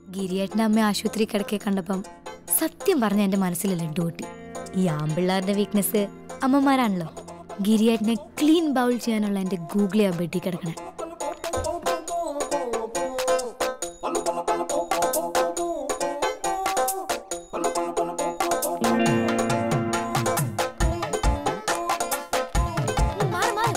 ഗിരിയേട്ടൻ്റെ അമ്മ ആശുപത്രി കിടക്കെ കണ്ടപ്പം സത്യം പറഞ്ഞ എൻ്റെ മനസ്സിൽ ലഡു പൊട്ടി ഈ ആമ്പിള്ളാരുടെ വീക്ക്നെസ് അമ്മമാരാണല്ലോ ഗിരിയേട്ടനെ ക്ലീൻ ബൗൾ ചെയ്യാനുള്ള എൻ്റെ ഗൂഗിളിയാ ബെഡി കിടക്കണേ മാറ്, മാറ്.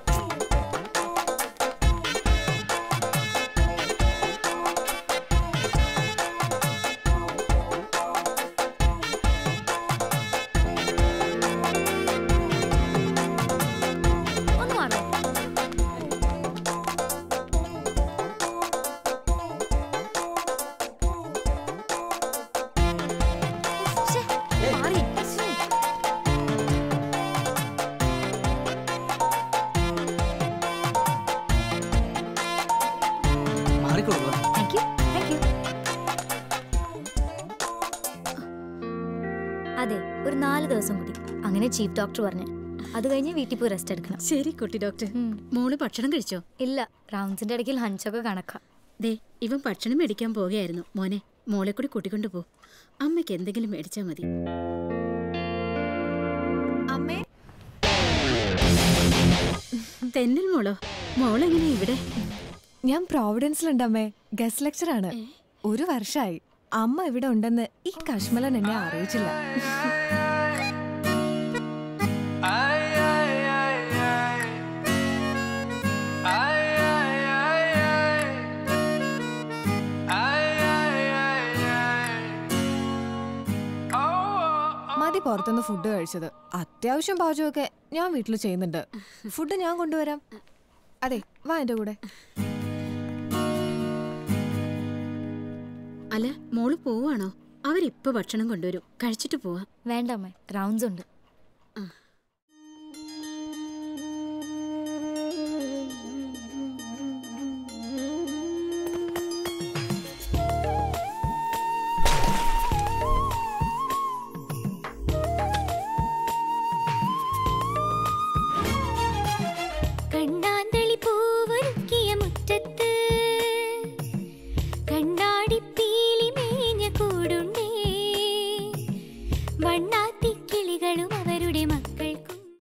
ഒന്ന് മാറോ ശ്ശെ, മാറി. ശ്ശെ. മാറിക്കൊടുക്കുക Thank you, thank you. അതെ ഒരു നാല് ദിവസം കൂടി അങ്ങനെ ചീഫ് ഡോക്ടർ പറഞ്ഞു അത് കഴിഞ്ഞ് വീട്ടിൽ പോയി റെസ്റ്റ് എടുക്കണം ശരി കുട്ടി ഡോക്ടർ ഉം. മോള് ഭക്ഷണം കഴിച്ചോ ഇല്ല റൗണ്ട്സിന്റെ ഇടയ്ക്ക് ലഞ്ചൊക്കെ കണക്കാം ദേ ഇവൻ ഭക്ഷണം മേടിക്കാൻ പോകുകയായിരുന്നു മോനെ മോളെ കൂടി കൂട്ടിക്കൊണ്ടു പോ അമ്മയ്ക്ക് എന്തെങ്കിലും മേടിച്ചാ മതി അമ്മേ തെന്നൽ മോളോ മോളെങ്ങനെ ഇവിടെ ഞാൻ പ്രോവിഡൻസിലുണ്ട് അമ്മേ ഗസ്റ്റ് ലെക്ചർ ആണ് ഒരു വർഷമായി അമ്മ ഇവിടെ ഉണ്ടെന്ന് ഈ കശ്മലൻ എന്നെ അറിയിച്ചില്ല മതി പുറത്തുനിന്ന് ഫുഡ് കഴിച്ചത് അത്യാവശ്യം പാചകമൊക്കെ ഞാൻ വീട്ടിൽ ചെയ്യുന്നുണ്ട് ഫുഡ് ഞാൻ കൊണ്ടുവരാം അതെ വാ എന്റെ കൂടെ അല്ല മോള് പോവാണോ അവരിപ്പോ ഭക്ഷണം കൊണ്ടുവരും കഴിച്ചിട്ട് പോവാം വേണ്ട അമ്മേ റൗണ്ട്സ് ഉണ്ട്